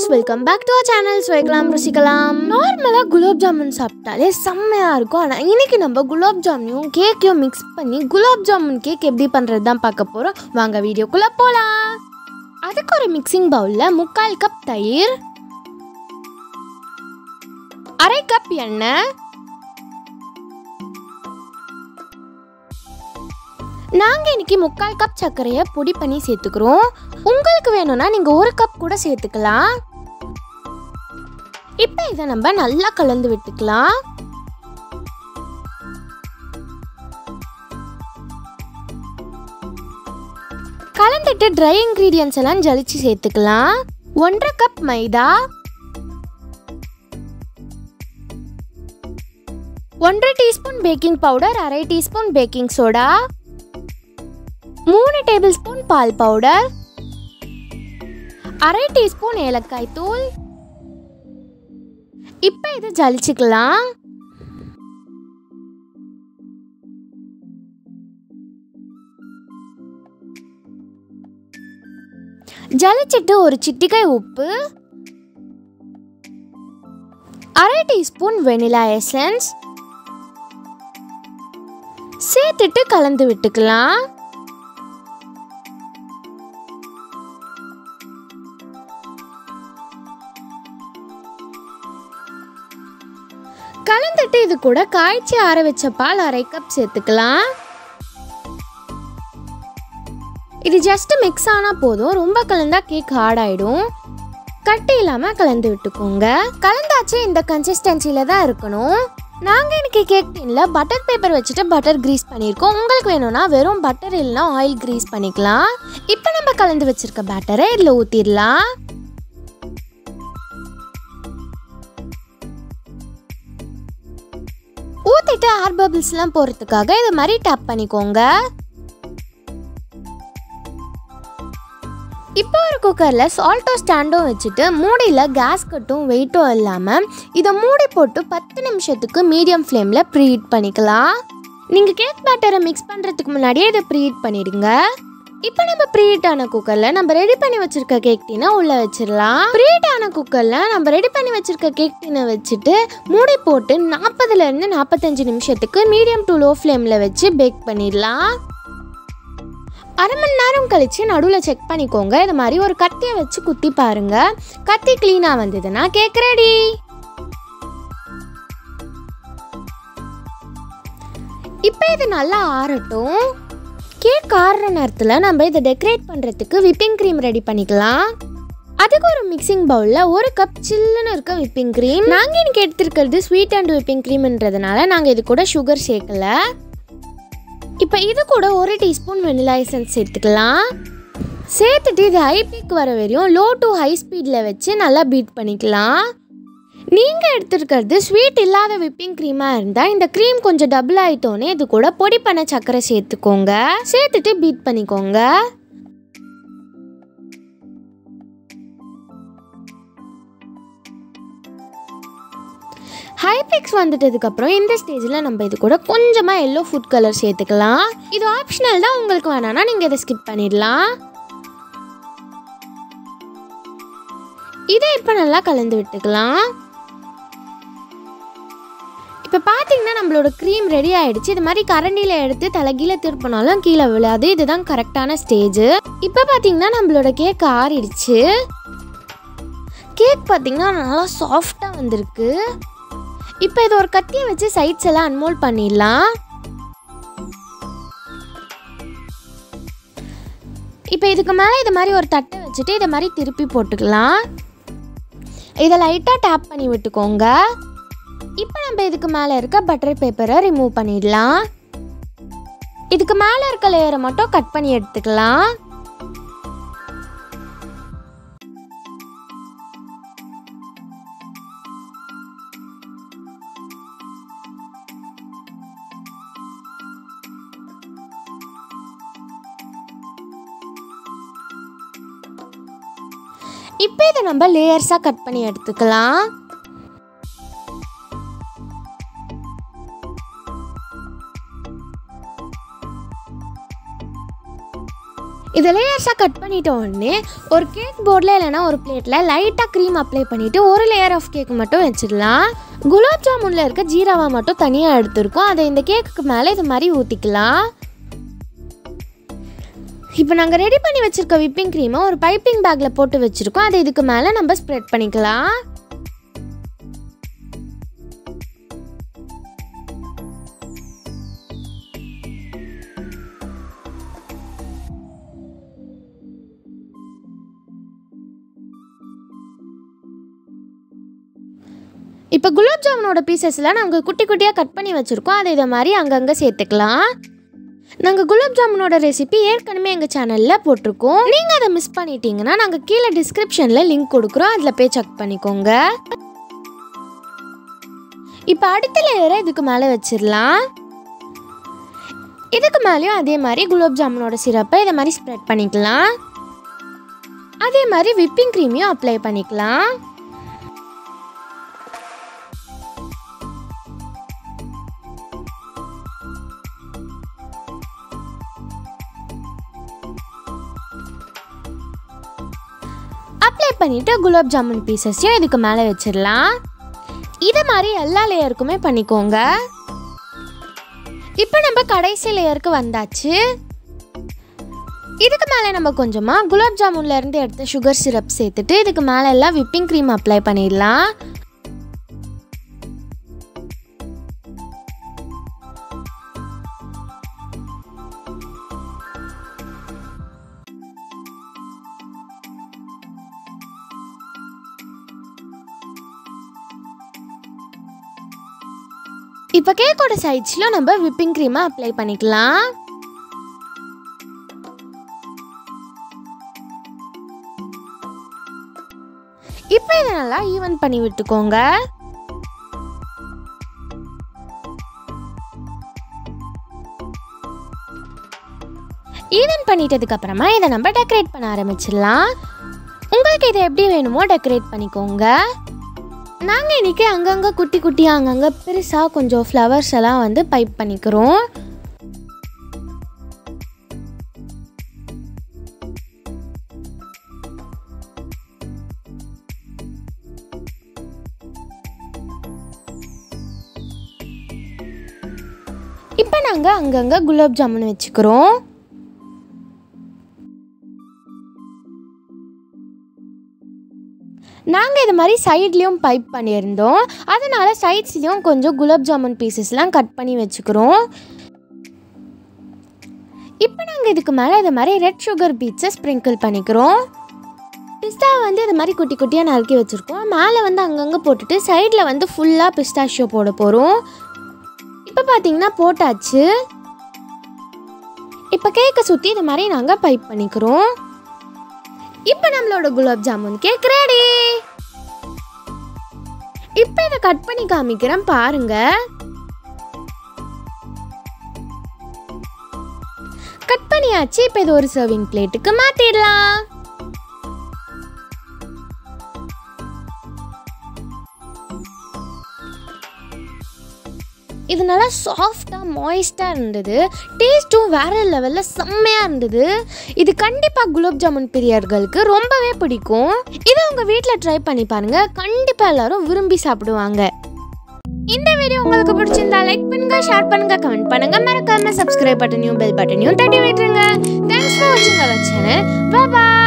guys welcome back to our channel சுவைக்கலாம் ருசிக்கலாம் நார்மலாக குலாப் ஜாமுன் சாப்பிட்டாலே செம்மையாக இருக்கும் ஆனால் இன்னைக்கு நம்ம குலாப் ஜாமுனையும் கேக்கையும் மிக்ஸ் பண்ணி குலாப் ஜாமுன் கேக் எப்படி பண்ணுறது தான் பார்க்க போகிறோம் வாங்க வீடியோக்குள்ளே போகலாம் அதுக்கு ஒரு மிக்சிங் பவுலில் முக்கால் கப் தயிர் அரை கப் எண்ணெய் நாங்கள் இன்னைக்கு முக்கால் கப் சர்க்கரையை பொடி பண்ணி சேர்த்துக்கிறோம் உங்களுக்கு வேணும்னா நீங்கள் ஒரு கப் கூட சேர்த்துக்கலாம் இப்போ இதை நம்ம நல்லா கலந்து விட்டுக்கலாம் கலந்துட்டு ட்ரை இன்க்ரீடியன்ஸ் எல்லாம் ஜலிச்சு சேர்த்துக்கலாம் ஒன்றரை கப் மைதா ஒன்றரை டீஸ்பூன் பேக்கிங் பவுடர் அரை டீஸ்பூன் பேக்கிங் சோடா மூணு டேபிள் ஸ்பூன் பால் பவுடர் அரை டீஸ்பூன் ஏலக்காய் தூள் இப்போ இதை ஜலிச்சுக்கலாம் ஜலிச்சிட்டு ஒரு சிட்டிகை உப்பு அரை டீஸ்பூன் வெனிலா எசன்ஸ் சேர்த்துட்டு கலந்து விட்டுக்கலாம் கலந்துட்டு இது கூட காய்ச்சி ஆற வச்ச பால் அரை கப் சேர்த்துக்கலாம் இது ஜஸ்ட் மிக்ஸ் ஆனால் போதும் ரொம்ப கலந்தா கேக் ஹார்ட் ஆயிடும் கட்டி இல்லாமல் கலந்து விட்டுக்கோங்க கலந்தாச்சு இந்த கன்சிஸ்டன்சியில் தான் இருக்கணும் நாங்கள் இன்னைக்கு கேக் டின்ல பட்டர் பேப்பர் வச்சுட்டு பட்டர் கிரீஸ் பண்ணியிருக்கோம் உங்களுக்கு வேணும்னா வெறும் பட்டர் இல்லைனா ஆயில் கிரீஸ் பண்ணிக்கலாம் இப்போ நம்ம கலந்து வச்சிருக்க பேட்டரை இதில் ஊற்றிடலாம் ஊற்றிட்டு ஏர் பபிள்ஸ்லாம் போகிறதுக்காக இது மாதிரி டேப் பண்ணிக்கோங்க இப்போ ஒரு குக்கரில் சால்ட்டோ ஸ்டாண்டும் வச்சுட்டு மூடியில் கேஸ் கட்டும் வெயிட்டும் இல்லாமல் இதை மூடி போட்டு பத்து நிமிஷத்துக்கு மீடியம் ஃப்ளேமில் ப்ரீஹீட் பண்ணிக்கலாம் நீங்கள் கேக் பேட்டரை மிக்ஸ் பண்ணுறதுக்கு முன்னாடியே இதை ப்ரீஹீட் பண்ணிடுங்க இப்போ நம்ம ப்ரீஹீட் ஆன குக்கரில் நம்ம ரெடி பண்ணி வச்சிருக்க கேக் டீனை உள்ளே வச்சிடலாம் ப்ரீஹீட் ஆன குக்கரில் நம்ம ரெடி பண்ணி வச்சிருக்க கேக் டீனை வச்சுட்டு மூடி போட்டு நாற்பதுலேருந்து நாற்பத்தஞ்சு நிமிஷத்துக்கு மீடியம் டு லோ ஃப்ளேமில் வச்சு பேக் பண்ணிடலாம் அரை மணி நேரம் கழிச்சு நடுவில் செக் பண்ணிக்கோங்க இது மாதிரி ஒரு கத்தியை வச்சு குத்தி பாருங்க கத்தி க்ளீனாக வந்ததுன்னா கேக் ரெடி இப்போ இது நல்லா ஆறட்டும் கேக் ஆறுற நேரத்தில் நம்ம இதை டெக்கரேட் பண்ணுறதுக்கு விப்பிங் க்ரீம் ரெடி பண்ணிக்கலாம் அதுக்கு ஒரு மிக்சிங் பவுலில் ஒரு கப் சில்லுன்னு இருக்க விப்பிங் க்ரீம் நாங்கள் இன்னைக்கு எடுத்திருக்கிறது ஸ்வீட் அண்ட் விப்பிங் க்ரீம்ன்றதுனால நாங்கள் இது கூட சுகர் சேர்க்கலை இப்போ இது கூட ஒரு டீஸ்பூன் வெனிலா எசன்ஸ் சேர்த்துக்கலாம் சேர்த்துட்டு இது ஹை பீக் வர வரையும் லோ டு ஹை ஸ்பீடில் வச்சு நல்லா பீட் பண்ணிக்கலாம் நீங்கள் எடுத்துருக்கிறது ஸ்வீட் இல்லாத விப்பிங் க்ரீமாக இருந்தால் இந்த க்ரீம் கொஞ்சம் டபுள் ஆயிட்டோன்னே இது கூட பொடி பண்ண சர்க்கரை சேர்த்துக்கோங்க சேர்த்துட்டு பீட் பண்ணிக்கோங்க ஹைபிக்ஸ் வந்துட்டதுக்கப்புறம் இந்த ஸ்டேஜில் நம்ம இது கூட கொஞ்சமாக எல்லோ ஃபுட் கலர் சேர்த்துக்கலாம் இது ஆப்ஷனல் தான் உங்களுக்கு வேணாம்னா நீங்கள் இதை ஸ்கிப் பண்ணிடலாம் இதை இப்போ நல்லா கலந்து விட்டுக்கலாம் இப்போ பார்த்தீங்கன்னா நம்மளோட க்ரீம் ரெடி ஆயிடுச்சு இது மாதிரி கரண்டியில் எடுத்து தலைகீழ திருப்பினாலும் கீழே விழாது இதுதான் கரெக்டான ஸ்டேஜ் இப்போ பார்த்தீங்கன்னா நம்மளோட கேக் ஆறிடுச்சு கேக் பார்த்தீங்கன்னா நல்லா சாஃப்டாக வந்திருக்கு இப்போ இது ஒரு கத்தியை வச்சு சைட்ஸ் எல்லாம் அன்மோல் பண்ணிடலாம் இப்போ இதுக்கு மேலே இது மாதிரி ஒரு தட்டை வச்சுட்டு இதை மாதிரி திருப்பி போட்டுக்கலாம் இதை லைட்டாக டேப் பண்ணி விட்டுக்கோங்க இப்போ நம்ம இதுக்கு மேலே இருக்க பட்டர் பேப்பரை ரிமூவ் பண்ணிடலாம் இதுக்கு மேலே இருக்க லேயரை மட்டும் கட் பண்ணி எடுத்துக்கலாம் இப்போ இதை நம்ம லேயர்ஸாக கட் பண்ணி எடுத்துக்கலாம் இதை லேயர்ஸாக கட் பண்ணிட்ட உடனே ஒரு கேக் போர்டில் இல்லைனா ஒரு பிளேட்டில் லைட்டாக க்ரீம் அப்ளை பண்ணிவிட்டு ஒரு லேயர் ஆஃப் கேக் மட்டும் வச்சிடலாம் குலாப் ஜாமுனில் இருக்க ஜீராவை மட்டும் தனியாக எடுத்துருக்கோம் அதை இந்த கேக்குக்கு மேலே இது மாதிரி ஊற்றிக்கலாம் இப்போ நாங்கள் ரெடி பண்ணி வச்சுருக்க விப்பிங் க்ரீமை ஒரு பைப்பிங் பேக்கில் போட்டு வச்சுருக்கோம் அதை இதுக்கு மேலே நம்ம ஸ்ப்ரெட் பண்ணிக்கலாம் இப்போ குலாப் ஜாமுனோட பீசஸ்லாம் நாங்கள் குட்டி குட்டியாக கட் பண்ணி வச்சுருக்கோம் அதை இதை மாதிரி அங்கங்கே சேர்த்துக்கலாம் நாங்கள் குலாப் ஜாமுனோட ரெசிபி ஏற்கனவே எங்கள் சேனலில் போட்டிருக்கோம் நீங்கள் அதை மிஸ் பண்ணிட்டீங்கன்னா நாங்கள் கீழே டிஸ்கிரிப்ஷனில் லிங்க் கொடுக்குறோம் அதில் போய் செக் பண்ணிக்கோங்க இப்போ அடுத்த லேயரை இதுக்கு மேலே வச்சிடலாம் இதுக்கு மேலேயும் அதே மாதிரி குலாப் ஜாமுனோட சிரப்பை இதை மாதிரி ஸ்ப்ரெட் பண்ணிக்கலாம் அதே மாதிரி விப்பிங் க்ரீமையும் அப்ளை பண்ணிக்கலாம் அப்ளை பண்ணிவிட்டு குலாப் ஜாமுன் பீசஸையும் இதுக்கு மேலே வச்சிடலாம் இதை மாதிரி எல்லா லேயருக்குமே பண்ணிக்கோங்க இப்போ நம்ம கடைசி லேயருக்கு வந்தாச்சு இதுக்கு மேலே நம்ம கொஞ்சமாக குலாப் ஜாமுன்ல இருந்து எடுத்த சுகர் சிரப் சேர்த்துட்டு இதுக்கு மேலே எல்லாம் விப்பிங் க்ரீம் அப்ளை பண்ணிடலாம் இப்போ கேக்கோட சைட்ஸ்லையும் நம்ம விப்பிங் க்ரீமை அப்ளை பண்ணிக்கலாம் இப்போ இதை நல்லா ஈவன் பண்ணி விட்டுக்கோங்க ஈவன் பண்ணிட்டதுக்கு அப்புறமா இதை நம்ம டெக்கரேட் பண்ண ஆரம்பிச்சிடலாம் உங்களுக்கு இதை எப்படி வேணுமோ டெக்கரேட் பண்ணிக்கோங்க நாங்கள் இன்றைக்கி அங்கங்கே குட்டி குட்டியாக அங்கங்கே பெருசாக கொஞ்சம் ஃப்ளவர்ஸ் எல்லாம் வந்து பைப் பண்ணிக்கிறோம் இப்போ நாங்கள் அங்கங்கே குலாப் ஜாமுன் வச்சுக்கிறோம் நாங்கள் இது மாதிரி சைட்லேயும் பைப் பண்ணியிருந்தோம் அதனால் சைட்ஸ்லேயும் கொஞ்சம் குலாப் ஜாமுன் பீசஸ்லாம் கட் பண்ணி வச்சுக்கிறோம் இப்போ நாங்கள் இதுக்கு மேலே இது மாதிரி ரெட் சுகர் பீட்ஸை ஸ்ப்ரிங்கிள் பண்ணிக்கிறோம் பிஸ்தா வந்து இது மாதிரி குட்டி குட்டியாக நறுக்கி வச்சுருக்கோம் மேலே வந்து அங்கங்கே போட்டுட்டு சைடில் வந்து ஃபுல்லாக பிஸ்தாஷியோ போட போகிறோம் இப்போ பார்த்தீங்கன்னா போட்டாச்சு இப்போ கேக்கை சுற்றி இது மாதிரி நாங்கள் பைப் பண்ணிக்கிறோம் இப்போ நம்மளோட குலாப் ஜாமுன் கேக் ரெடி இப்போ இதை கட் பண்ணி காமிக்கிறேன் பாருங்க கட் பண்ணியாச்சு இப்போ இது ஒரு சர்விங் பிளேட்டுக்கு மாத்திடலாம் இது நல்லா சாஃப்டாக மாய்ஸ்டாக இருந்தது டேஸ்ட்டும் வேற லெவலில் செம்மையாக இருந்தது இது கண்டிப்பாக குலாப் ஜாமுன் பிரியர்களுக்கு ரொம்பவே பிடிக்கும் இதை உங்கள் வீட்டில் ட்ரை பண்ணி பாருங்கள் கண்டிப்பாக எல்லாரும் விரும்பி சாப்பிடுவாங்க இந்த வீடியோ உங்களுக்கு பிடிச்சிருந்தா லைக் பண்ணுங்க ஷேர் பண்ணுங்க கமெண்ட் பண்ணுங்க மறக்காம சப்ஸ்கிரைப் பட்டனையும் பெல் பட்டனையும் தட்டி விட்டுருங்க தேங்க்ஸ் ஃபார் வாட்சிங் அவர் சேனல் பாய்